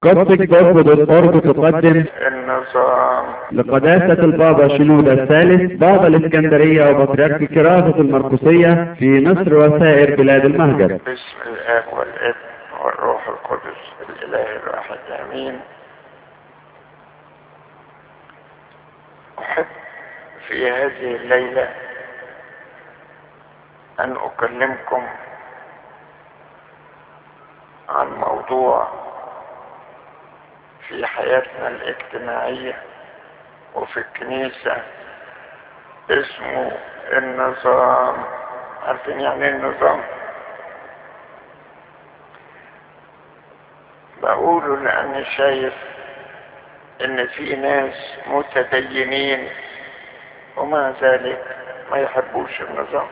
قصة جوب دوت أورج تقدم النظام لقداسة البابا شنودة الثالث بابا الإسكندرية وبطريرك كراسة المرقسية في مصر وسائر بلاد المهجر باسم الآب والابن والروح القدس الإله الواحد آمين أحب في هذه الليلة أن أكلمكم عن موضوع في حياتنا الاجتماعية وفي الكنيسة اسمه النظام عارفين يعني ايه النظام بقوله لأني شايف إن في ناس متدينين ومع ذلك ما يحبوش النظام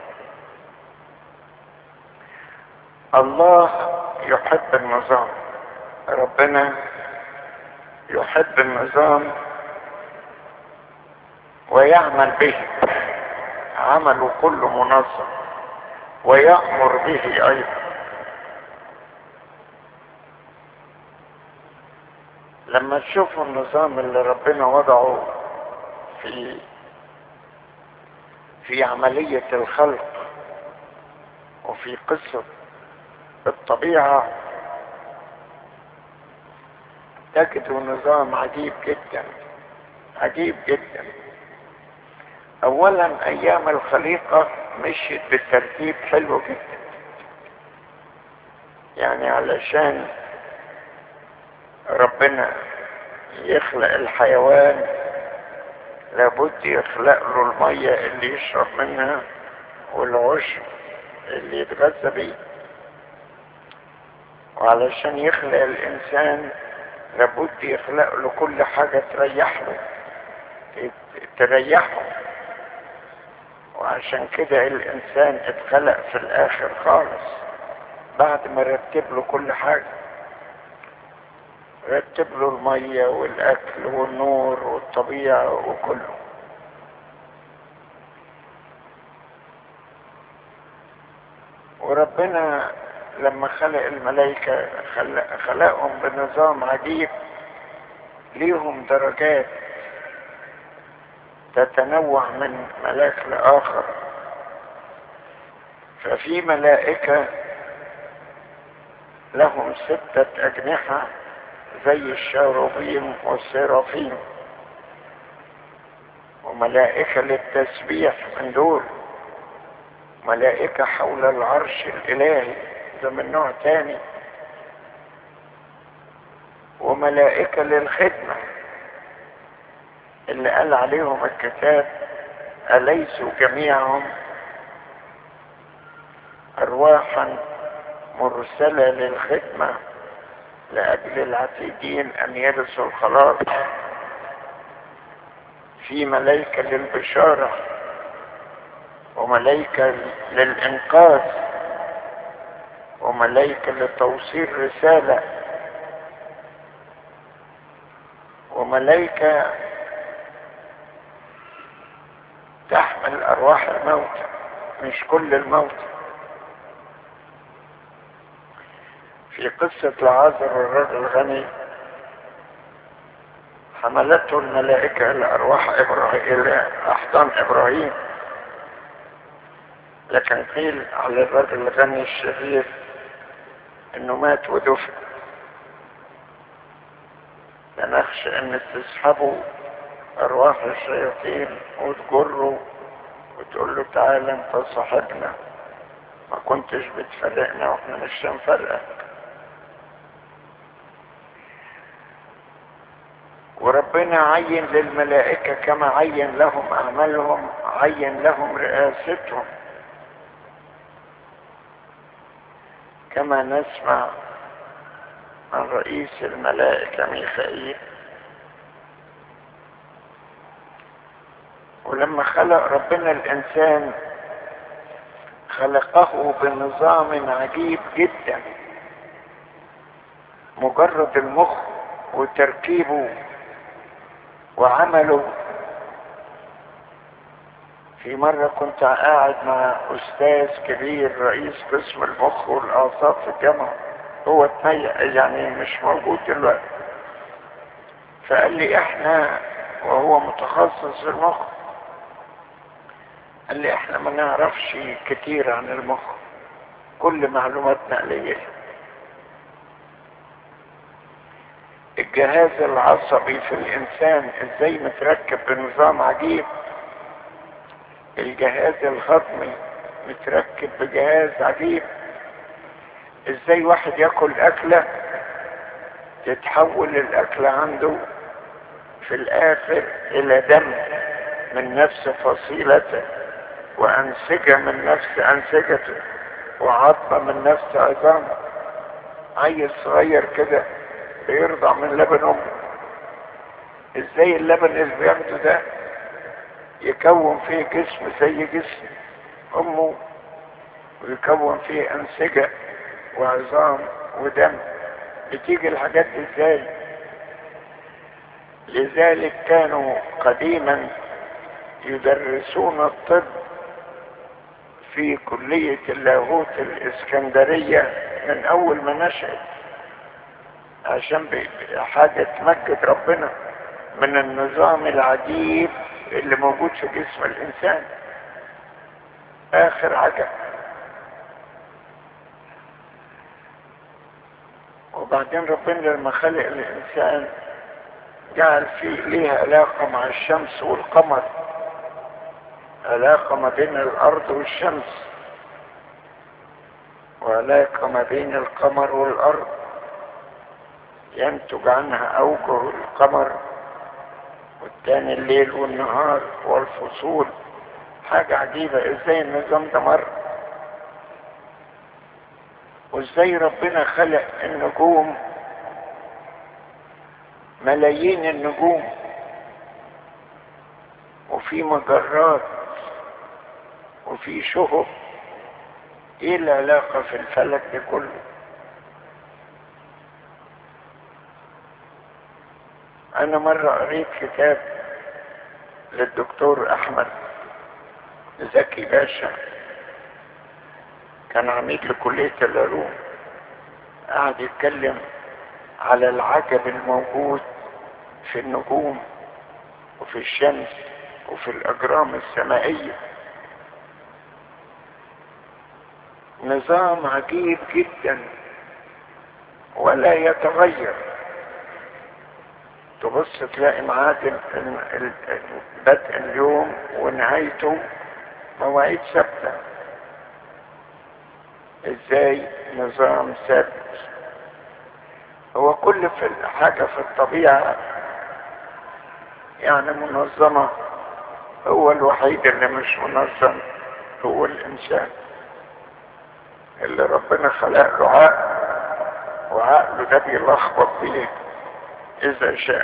الله يحب النظام ربنا يحب النظام ويعمل به عمله كله منظم ويأمر به أيضا لما تشوفوا النظام اللي ربنا وضعه في في عملية الخلق وفي قصة الطبيعة تجدوا نظام عجيب جدا عجيب جدا اولا ايام الخليقة مشيت بترتيب حلو جدا يعني علشان ربنا يخلق الحيوان لابد يخلق له المية اللي يشرب منها والعشب اللي يتغذى بيه وعلشان يخلق الانسان لابد يخلق له كل حاجة تريح له تريحه وعشان كده الانسان اتخلق في الاخر خالص بعد ما رتب له كل حاجة رتب له المية والاكل والنور والطبيعة وكله وربنا لما خلق الملائكة خلق خلقهم بنظام عجيب ليهم درجات تتنوع من ملاك لآخر ففي ملائكة لهم ستة أجنحة زي الشاروبيم والسيرافيم وملائكة للتسبيح من دول ملائكة حول العرش الإلهي ده من نوع تاني وملائكة للخدمة اللي قال عليهم الكتاب أليسوا جميعهم أرواحا مرسلة للخدمة لأجل العتيدين أن يرثوا الخلاص في ملائكة للبشارة وملائكة للإنقاذ وملائكة لتوصيل رسالة وملائكة تحمل أرواح الموتى مش كل الموتى في قصة العازر والرجل الغني حملته الملائكة إلى أرواح إبراهيم إلى أحضان إبراهيم لكن قيل على الرجل الغني الشرير انه مات ودفن فنخشى ان تسحبوا ارواح الشياطين وتجروا وتقول له تعالى انت صاحبنا ما كنتش بتفرقنا واحنا مش هنفرقك وربنا عين للملائكة كما عين لهم أعمالهم عين لهم رئاستهم كما نسمع عن رئيس الملائكة ميخائيل ولما خلق ربنا الإنسان خلقه بنظام عجيب جدا مجرد المخ وتركيبه وعمله في مرة كنت قاعد مع أستاذ كبير رئيس قسم المخ والأعصاب في الجامعة هو اتهيأ يعني مش موجود دلوقتي فقال لي احنا وهو متخصص في المخ قال لي احنا ما نعرفش كتير عن المخ كل معلوماتنا قليله الجهاز العصبي في الانسان ازاي متركب بنظام عجيب الجهاز الهضمي متركب بجهاز عجيب ازاي واحد ياكل اكلة تتحول الاكلة عنده في الاخر الى دم من نفس فصيلته وانسجة من نفس انسجته وعظمة من نفس عظامه عيل صغير كده بيرضع من لبن امه ازاي اللبن اللي بياخده ده يكون فيه جسم زي جسم امه ويكون فيه انسجة وعظام ودم بتيجي الحاجات دي ازاي لذلك كانوا قديما يدرسون الطب في كلية اللاهوت الاسكندرية من اول ما نشأت عشان حاجة تمجد ربنا من النظام العجيب اللي موجود في جسم الانسان اخر عجب وبعدين ربنا لما خلق الانسان جعل فيه ليه علاقة مع الشمس والقمر علاقة ما بين الارض والشمس وعلاقة ما بين القمر والارض ينتج عنها اوجه القمر والتاني الليل والنهار والفصول حاجة عجيبة ازاي النظام ده مر وازاي ربنا خلق النجوم ملايين النجوم وفي مجرات وفي شهب ايه العلاقة في الفلك ده كله انا مرة قريت كتاب للدكتور احمد زكي باشا كان عميد لكلية العلوم قعد يتكلم على العجب الموجود في النجوم وفي الشمس وفي الاجرام السمائية نظام عجيب جدا ولا يتغير تبص تلاقي ميعاد بدء اليوم ونهايته مواعيد ثابتة ازاي نظام ثابت هو كل في حاجة في الطبيعة يعني منظمة هو الوحيد اللي مش منظم هو الانسان اللي ربنا خلق له عقل وعقله ده بيلخبط بيه اذا شاء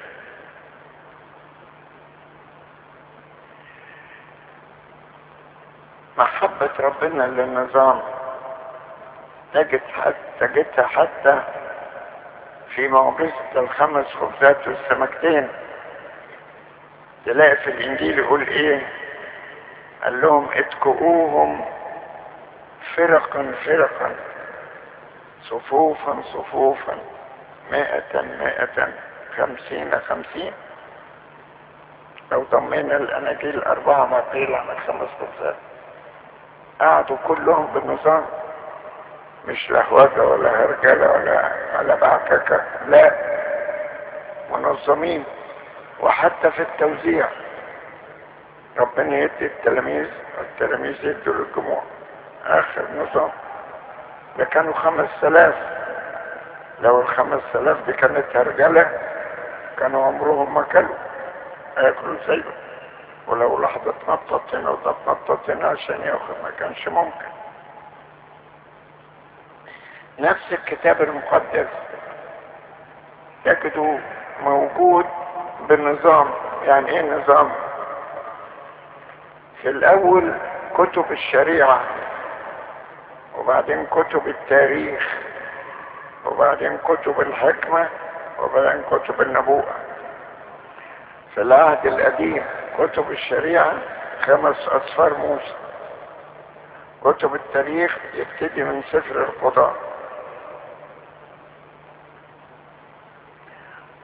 محبة ربنا للنظام تجد حتى تجدها حتى في معجزة الخمس خبزات والسمكتين تلاقي في الانجيل يقول ايه قال لهم اتكؤوهم فرقا فرقا صفوفا صفوفا مائة مائة خمسين خمسين لو ضمينا الاناجيل الاربعة ما قيل عن الخمس خبزات قعدوا كلهم بالنظام مش لهوجة ولا هرجلة ولا ولا بعككة لا منظمين وحتى في التوزيع ربنا يدي التلاميذ والتلاميذ يدوا للجموع اخر نظام ده كانوا خمس تلاف لو الخمس تلاف دي كانت هرجلة كانوا عمرهم ما كلوا هياكلوا زيه ولو لحظة تنطط هنا وتتنطط هنا عشان ياخد ما كانش ممكن نفس الكتاب المقدس تجده موجود بنظام يعني ايه نظام في الاول كتب الشريعة وبعدين كتب التاريخ وبعدين كتب الحكمة وبعدين كتب النبوءة في العهد القديم كتب الشريعة خمس أسفار موسى كتب التاريخ يبتدي من سفر القضاء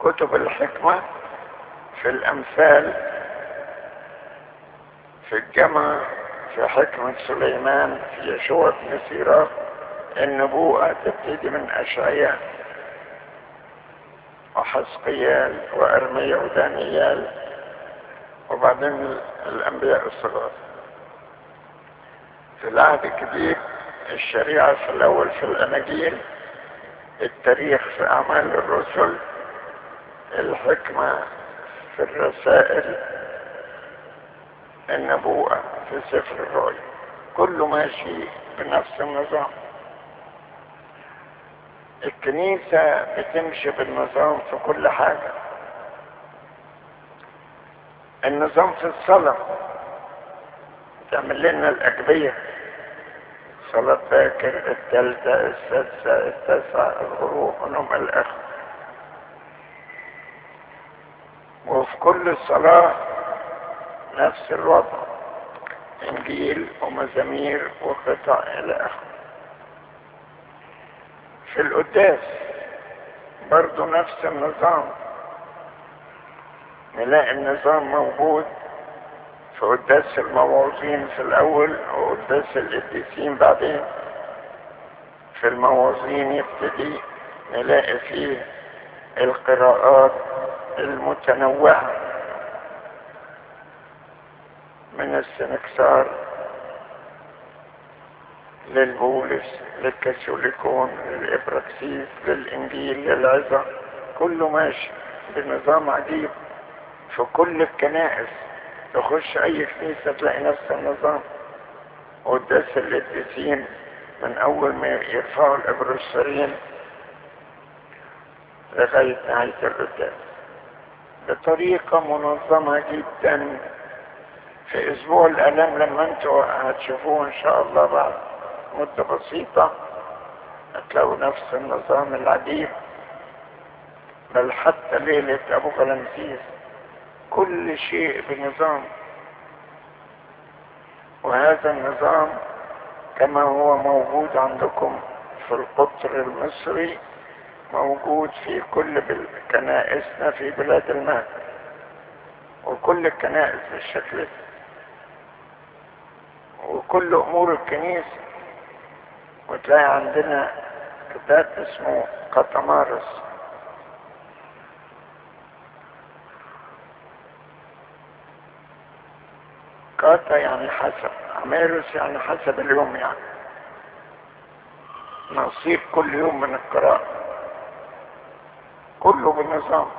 كتب الحكمة في الأمثال في الجمع في حكمة سليمان في يشوع بن سيراق النبوءة تبتدي من أشعياء وحسقيال وأرميا ودانيال وبعدين الأنبياء الصغار في العهد الجديد الشريعة في الأول في الأناجيل التاريخ في أعمال الرسل الحكمة في الرسائل النبوءة في سفر الرؤيا كله ماشي بنفس النظام الكنيسة بتمشي بالنظام في كل حاجة النظام في الصلاة تعمل لنا الأجبية صلاة باكر الثالثة السادسة التاسعة الغروب ونوم الآخر وفي كل صلاة نفس الوضع إنجيل ومزامير وقطع إلى آخره في القداس برضو نفس النظام نلاقي النظام موجود في قداس المواعظين في الأول وقداس القديسين بعدين في المواعظين يبتدي نلاقي فيه القراءات المتنوعة من السنكسار للبولس للكاثوليكون للإبراكسيس للإنجيل للعظة كله ماشي بنظام عجيب في كل الكنائس تخش أي كنيسة تلاقي نفس النظام قداس القديسين من أول ما يرفعوا الإبروسرين لغاية نهاية القداس بطريقة منظمة جدا في أسبوع الآلام لما أنتوا هتشوفوه إن شاء الله بعد مدة بسيطة هتلاقوا نفس النظام العجيب بل حتى ليلة أبو غلمسيس كل شيء بنظام وهذا النظام كما هو موجود عندكم في القطر المصري موجود في كل كنائسنا في بلاد المهد وكل الكنائس بالشكل ده وكل امور الكنيسة وتلاقي عندنا كتاب اسمه قطمارس قاطع يعني حسب عمارس يعني حسب اليوم يعني نصيب كل يوم من القراءة كله بالنظام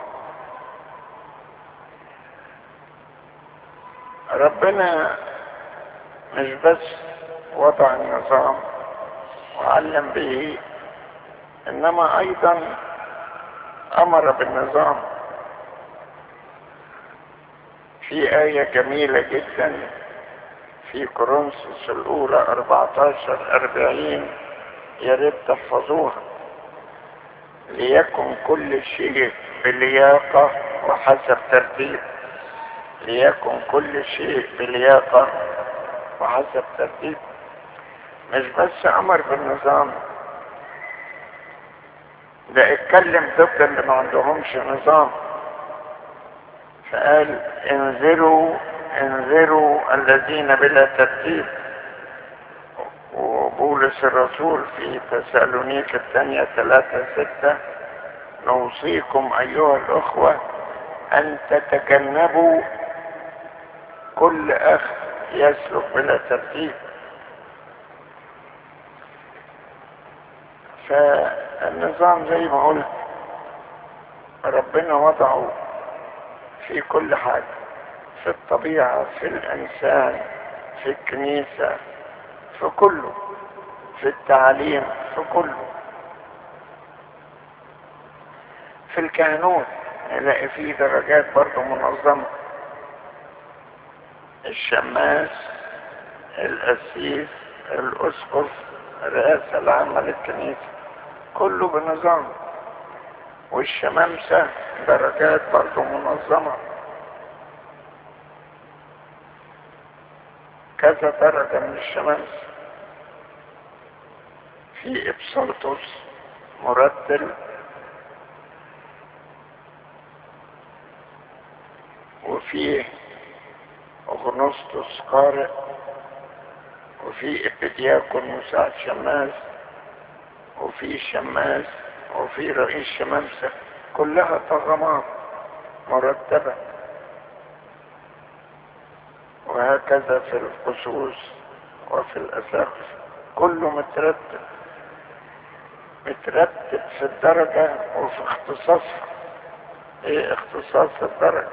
ربنا مش بس وضع النظام وعلم به انما ايضا امر بالنظام في آية جميلة جدا في كورنثوس الأولى 14 40 يا ريت تحفظوها ليكن كل شيء بلياقة وحسب ترتيب ليكن كل شيء بلياقة وحسب ترتيب مش بس أمر بالنظام ده اتكلم ضد اللي ما عندهمش نظام فقال انذروا انذروا الذين بلا ترتيب وبولس الرسول في تسالونيك الثانية ثلاثة ستة نوصيكم أيها الأخوة أن تتجنبوا كل أخ يسلك بلا ترتيب فالنظام زي ما قلت ربنا وضعه في كل حاجة في الطبيعة في الإنسان في الكنيسة في كله في التعليم في كله في الكهنوت نلاقي فيه درجات برضه منظمة الشماس القسيس الأسقف الرئاسة العامة للكنيسة كله بنظام والشمامسة درجات برضه منظمة كذا درجة من الشمامسة في إبسلطس مرتل وفيه أغنسطس قارئ وفي ابتدياكون مساعد شماس وفي شماس وفي رئيس شمامسة كلها طغمات مرتبة وهكذا في القصوص وفي الأساقف كله مترتب مترتب في الدرجة وفي اختصاصها ايه اختصاص الدرجة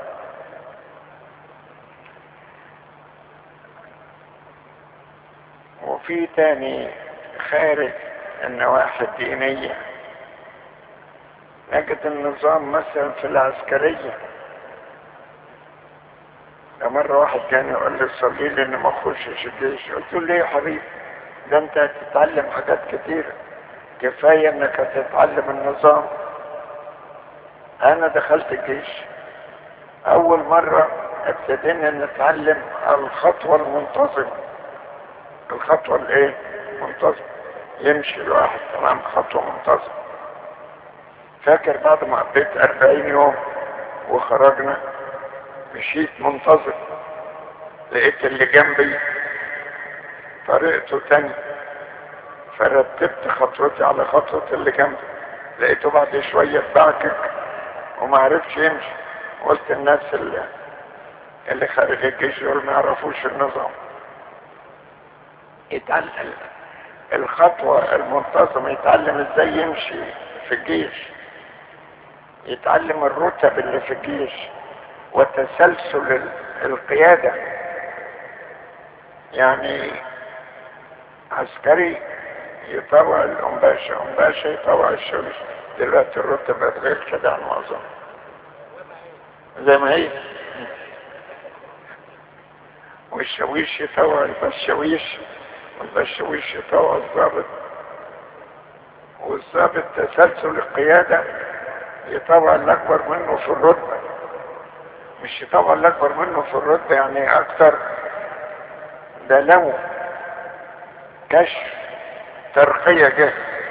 وفي تاني خارج النواحي الدينية نجد النظام مثلا في العسكرية مرة واحد كان يقول لي صلي لي اني ما اخشش الجيش قلت له ليه يا حبيبي ده انت هتتعلم حاجات كتيرة كفاية انك هتتعلم النظام انا دخلت الجيش اول مرة ابتدينا نتعلم الخطوة المنتظمة الخطوة الايه منتظمة يمشي الواحد تمام خطوة منتظمة فاكر بعد ما قضيت أربعين يوم وخرجنا مشيت منتظم لقيت اللي جنبي طريقته تاني فرتبت خطوتي على خطوة اللي جنبي لقيته بعد شوية اتبعكك وما عرفش يمشي قلت الناس اللي, اللي خارج الجيش دول ما يعرفوش النظام يتعلم الخطوة المنتظمة يتعلم ازاي يمشي في الجيش يتعلم الرتب اللي في الجيش وتسلسل القيادة يعني عسكري يطوع الأنباشا أنباشا يطوع الشويش دلوقتي الرتب بقت غير كده على المعظم زي ما هي والشويش يطوع البشويش والبشويش يطوع الضابط والضابط تسلسل القيادة يطوع الأكبر منه في الرتبة مش يطوع الأكبر منه في الرتبة يعني أكتر ده لو كشف ترقية جه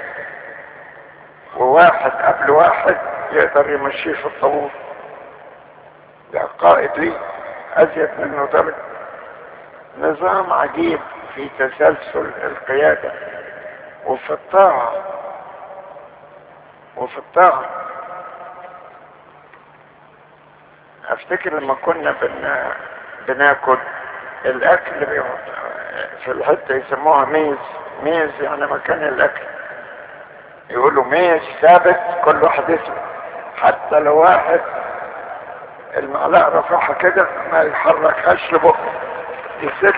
وواحد قبل واحد يقدر يمشيه في الطابور ده قائد ليه أزيد منه درجة نظام عجيب في تسلسل القيادة وفي الطاعة وفي الطاعة افتكر لما كنا بن... بناكل الاكل بيحط في الحتة يسموها ميز ميز يعني مكان الاكل يقولوا ميز ثابت كل واحد اسمه حتى لو واحد المعلقة رفعها كده ما يحركهاش لبقه يسد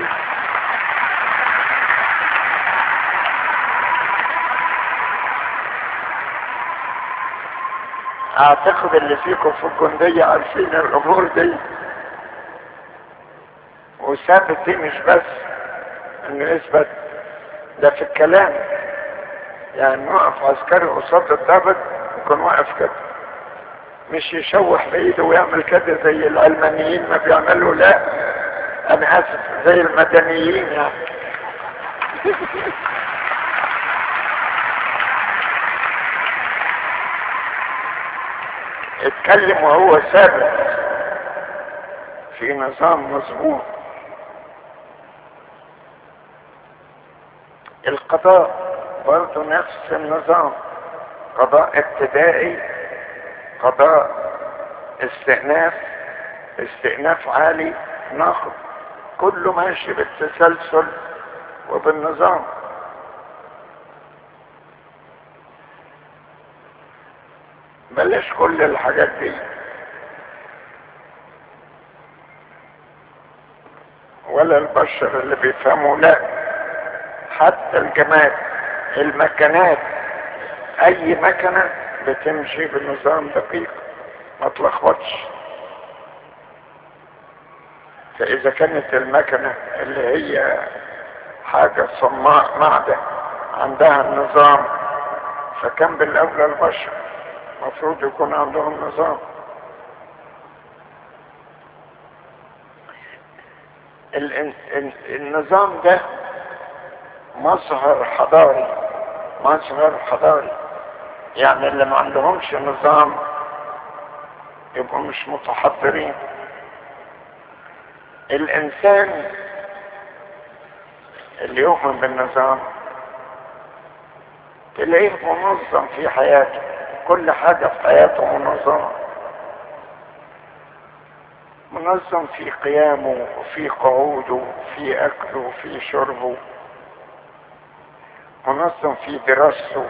اعتقد اللي فيكم في الجندية عارفين الامور دي وثابت دي مش بس انه يثبت ده في الكلام يعني نقف عسكري قصاد الضابط يكون واقف كده مش يشوح بايده ويعمل كده زي العلمانيين ما بيعملوا لا انا اسف زي المدنيين يعني اتكلم وهو ثابت في نظام مظبوط القضاء برضه نفس النظام قضاء ابتدائي قضاء استئناف استئناف عالي ناخد كله ماشي بالتسلسل وبالنظام بلاش كل الحاجات دي ولا البشر اللي بيفهموا لا حتى الجماد المكنات اي مكنة بتمشي بنظام دقيق ما تلخبطش فاذا كانت المكنة اللي هي حاجة صماء معدن عندها النظام فكان بالاولى البشر المفروض يكون عندهم نظام النظام ده مظهر حضاري مظهر حضاري يعني اللي ما عندهمش نظام يبقوا مش متحضرين الانسان اللي يؤمن بالنظام تلاقيه منظم في حياته كل حاجة في حياته منظمة منظم في قيامه وفي قعوده وفي أكله وفي شربه منظم في دراسته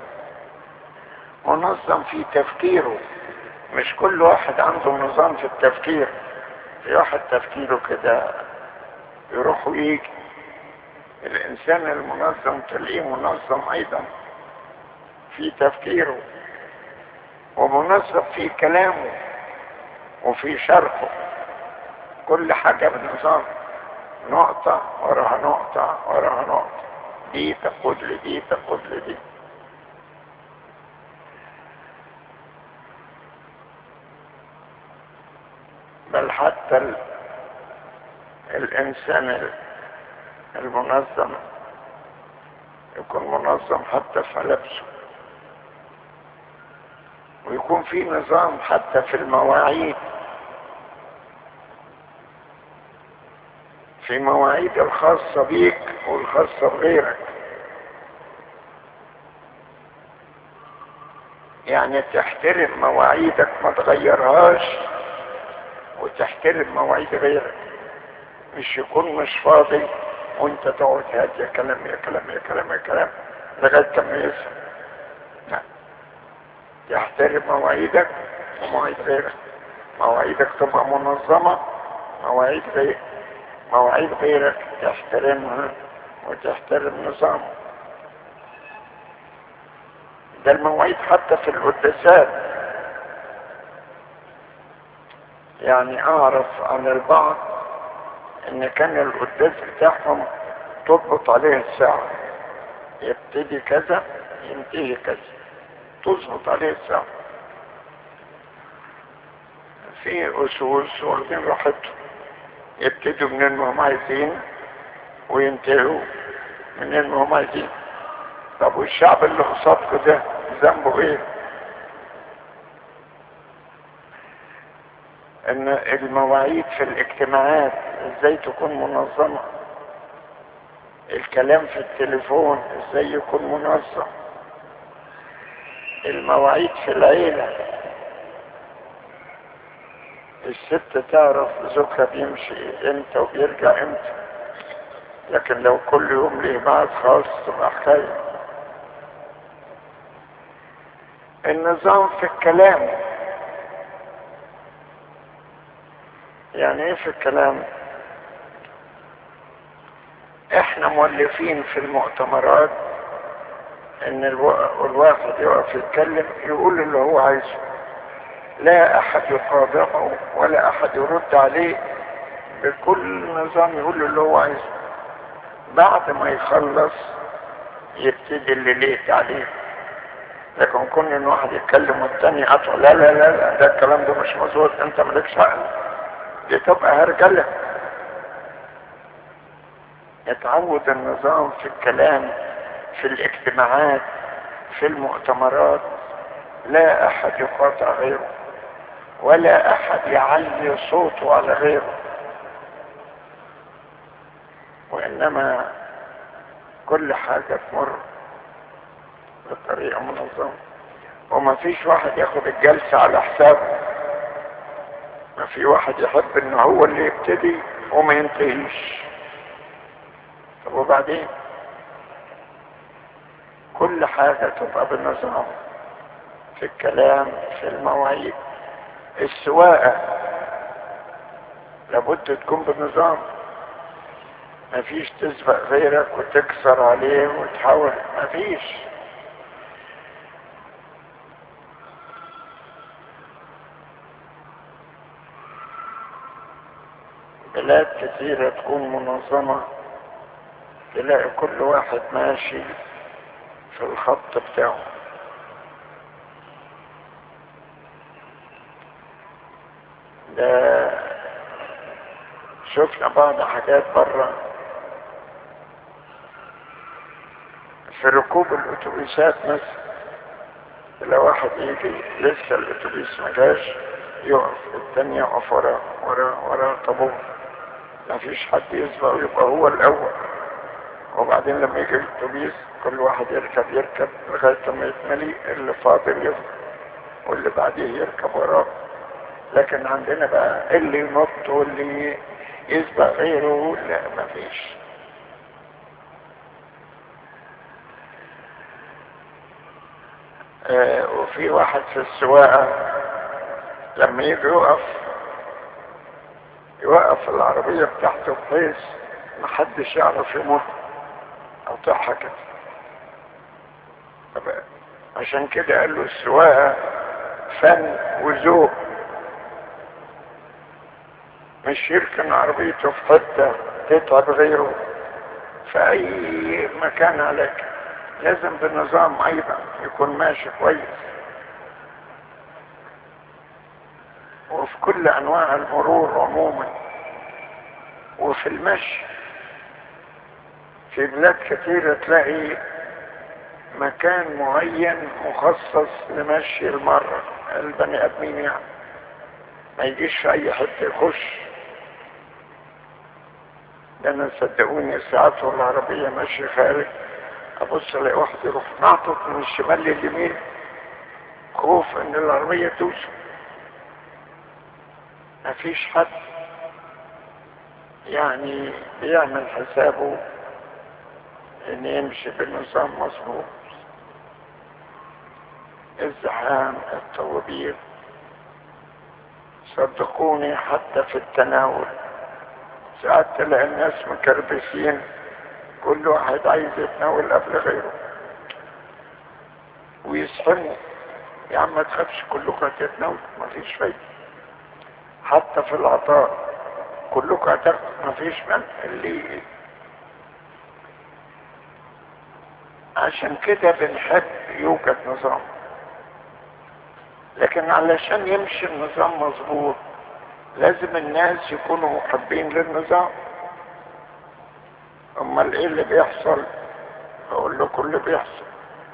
منظم في تفكيره مش كل واحد عنده نظام في التفكير في واحد تفكيره كده يروح ويجي الانسان المنظم تلاقيه منظم ايضا في تفكيره ومنظم في كلامه وفي شرحه كل حاجة بنظام نقطة وراها نقطة وراها نقطة دي تقود لدي تقود لدي بل حتى ال... الإنسان المنظم يكون منظم حتى في لبسه ويكون في نظام حتى في المواعيد في مواعيد الخاصة بيك والخاصة بغيرك يعني تحترم مواعيدك ما تغيرهاش وتحترم مواعيد غيرك مش يكون مش فاضي وانت تقعد هات يا كلام يا كلام يا كلام يا كلام لغايه ما يسمع لا تحترم مواعيدك ومواعيد غيرك مواعيدك تبقى منظمه مواعيد غيرك مواعيد غيرك تحترمها وتحترم نظامه ده المواعيد حتى في القداسات يعني اعرف عن البعض ان كان القداس بتاعهم تضبط عليه الساعة يبتدي كذا ينتهي كذا تظبط عليه الساعة في أسوس واخدين راحتهم يبتدوا منين ما هم عايزين وينتهوا منين ما هم عايزين طب والشعب اللي قصادكم ده ذنبه ايه؟ ان المواعيد في الاجتماعات ازاي تكون منظمة الكلام في التليفون ازاي يكون منظم المواعيد في العيلة الست تعرف زوجها بيمشي امتى وبيرجع امتى لكن لو كل يوم ليه ميعاد خاص تبقى حكاية النظام في الكلام يعني ايه في الكلام احنا مؤلفين في المؤتمرات ان الو... الواحد يقف يتكلم يقول اللي هو عايزه لا احد يقاطعه ولا احد يرد عليه بكل نظام يقول اللي هو عايزه بعد ما يخلص يبتدي اللي ليه عليه لكن كون ان واحد يتكلم والتاني يقطع لا لا لا لا ده الكلام ده مش مظبوط انت مالكش عقل دي تبقى هرجله يتعود النظام في الكلام في الاجتماعات في المؤتمرات لا احد يقاطع غيره ولا احد يعلي صوته على غيره وانما كل حاجة تمر بطريقة منظمة وما فيش واحد ياخد الجلسة على حسابه ما في واحد يحب ان هو اللي يبتدي وما ينتهيش طب وبعدين كل حاجة تبقى بالنظام في الكلام في المواعيد السواقة لابد تكون بنظام مفيش تسبق غيرك وتكسر عليه وتحاول مفيش بلاد كثيرة تكون منظمة تلاقي كل واحد ماشي في الخط بتاعه ده شفنا بعض حاجات بره في ركوب الاتوبيسات مثلا لو واحد يجي لسه الاتوبيس ما جاش يقف التاني يقف وراه وراه وراه طابور ما فيش حد يسبق ويبقى هو الاول وبعدين لما يجي الاتوبيس كل واحد يركب يركب لغايه ما يتملي اللي فاضل يفضل واللي بعديه يركب وراه لكن عندنا بقى اللي ينط واللي يسبق غيره لا ما فيش آه وفي واحد في السواقة لما يجي يقف يوقف العربية بتاعته بحيث محدش يعرف يمر او تضحك عشان كده قال له السواقة فن وذوق مش يركن عربيته في حتة تتعب غيره في اي مكان عليك لازم بنظام ايضا يكون ماشي كويس وفي كل انواع المرور عموما وفي المشي في بلاد كثيرة تلاقي مكان معين مخصص لمشي المرة البني ادمين يعني ما يجيش في اي حتة يخش ده انا صدقوني ساعات والعربية ماشي خارج ابص الاقي واحد يروح ناطط من الشمال لليمين خوف ان العربية توسع مفيش حد يعني بيعمل حسابه ان يمشي بنظام مظبوط الزحام الطوابير صدقوني حتى في التناول ساعات تلاقي الناس مكربسين كل واحد عايز يتناول قبل غيره ويسحموا يا عم ما تخافش كلكم هتتناول مفيش فايدة حتى في العطاء كلكم هتاخدوا مفيش من اللي عشان كده بنحب يوجد نظام لكن علشان يمشي النظام مظبوط لازم الناس يكونوا محبين للنظام امال ايه اللي بيحصل اقول لكم اللي بيحصل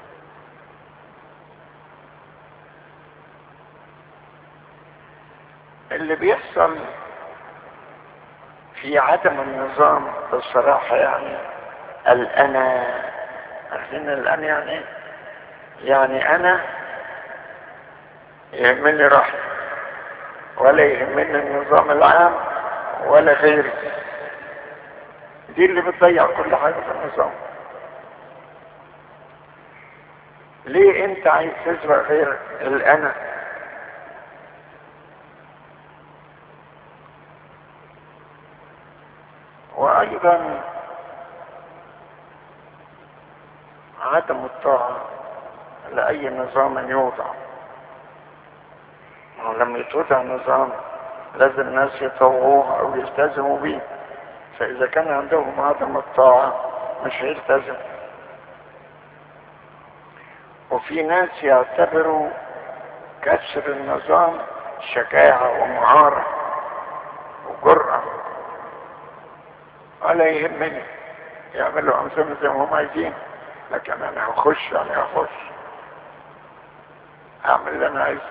اللي بيحصل في عدم النظام بصراحة يعني الأنا عارفين الأنا يعني ايه؟ يعني أنا يهمني راحتي ولا يهمني النظام العام ولا غيره دي اللي بتضيع كل حاجة في النظام ليه انت عايز تسبق غيرك الانا وايضا عدم الطاعة لأي نظام يوضع لما يتوضع نظام لازم الناس يطوعوه او يلتزموا به فاذا كان عندهم عدم الطاعة مش هيلتزم وفي ناس يعتبروا كسر النظام شجاعة ومعارة وجرأة ولا يهمني يعملوا أنظمة زي ما هم عايزين لكن أنا هخش يعني هخش أعمل اللي أنا عايزه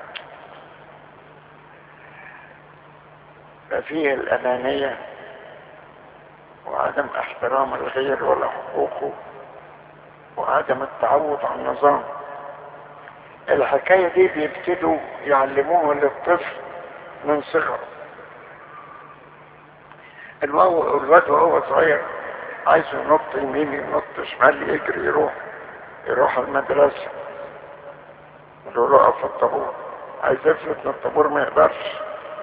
ففيه الأنانية وعدم احترام الغير ولا حقوقه وعدم التعود على النظام الحكاية دي بيبتدوا يعلموها للطفل من صغره الواد وهو صغير عايز ينط يمين ينط شمال يجري يروح يروح المدرسة يقول له اقف في الطابور عايز يفلت من الطابور ما يقدرش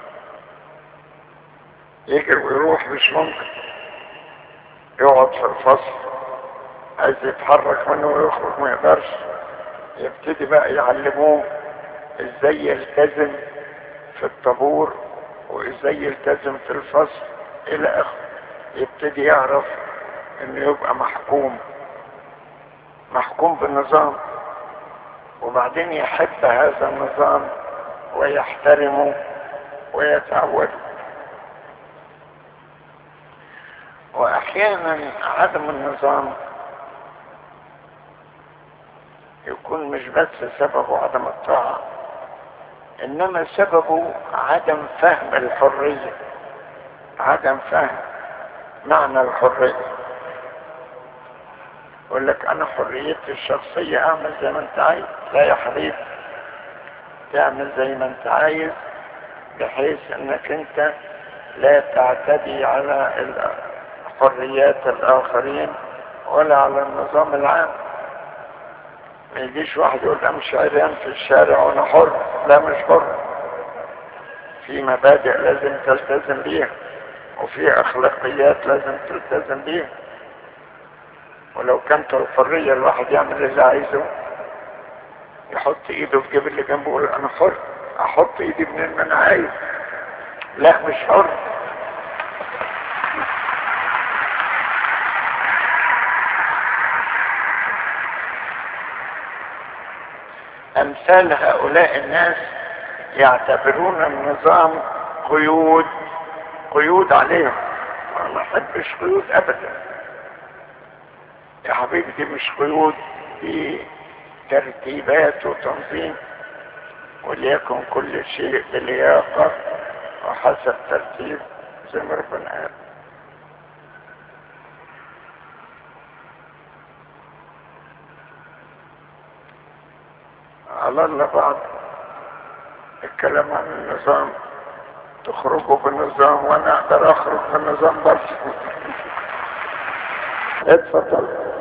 يجري ويروح مش ممكن يقعد في الفصل عايز يتحرك منه ويخرج ما يقدرش يبتدي بقى يعلموه ازاي يلتزم في الطابور وازاي يلتزم في الفصل الى اخره يبتدي يعرف انه يبقى محكوم محكوم بالنظام وبعدين يحب هذا النظام ويحترمه ويتعوده واحيانا عدم النظام يكون مش بس سببه عدم الطاعة انما سببه عدم فهم الحرية عدم فهم معنى الحرية يقول لك انا حريتي الشخصية اعمل زي ما انت عايز لا يا حبيبي تعمل زي ما انت عايز بحيث انك انت لا تعتدي على حريات الاخرين ولا على النظام العام ما يجيش واحد يقول امشي عريان في الشارع وانا حر لا مش حر في مبادئ لازم تلتزم بيها وفي اخلاقيات لازم تلتزم بيها ولو كانت الحرية الواحد يعمل اللي عايزه يحط ايده في جيب اللي جنبه يقول انا حر احط ايدي منين ما انا عايز لا مش حر امثال هؤلاء الناس يعتبرون النظام قيود قيود عليهم انا ما احبش قيود ابدا يا حبيبي دي مش قيود دي ترتيبات وتنظيم وليكن كل شيء بلياقة وحسب ترتيب زي ما ربنا قال على الله بعض الكلام عن النظام تخرجوا بالنظام وانا اقدر اخرج بالنظام برضه اتفضل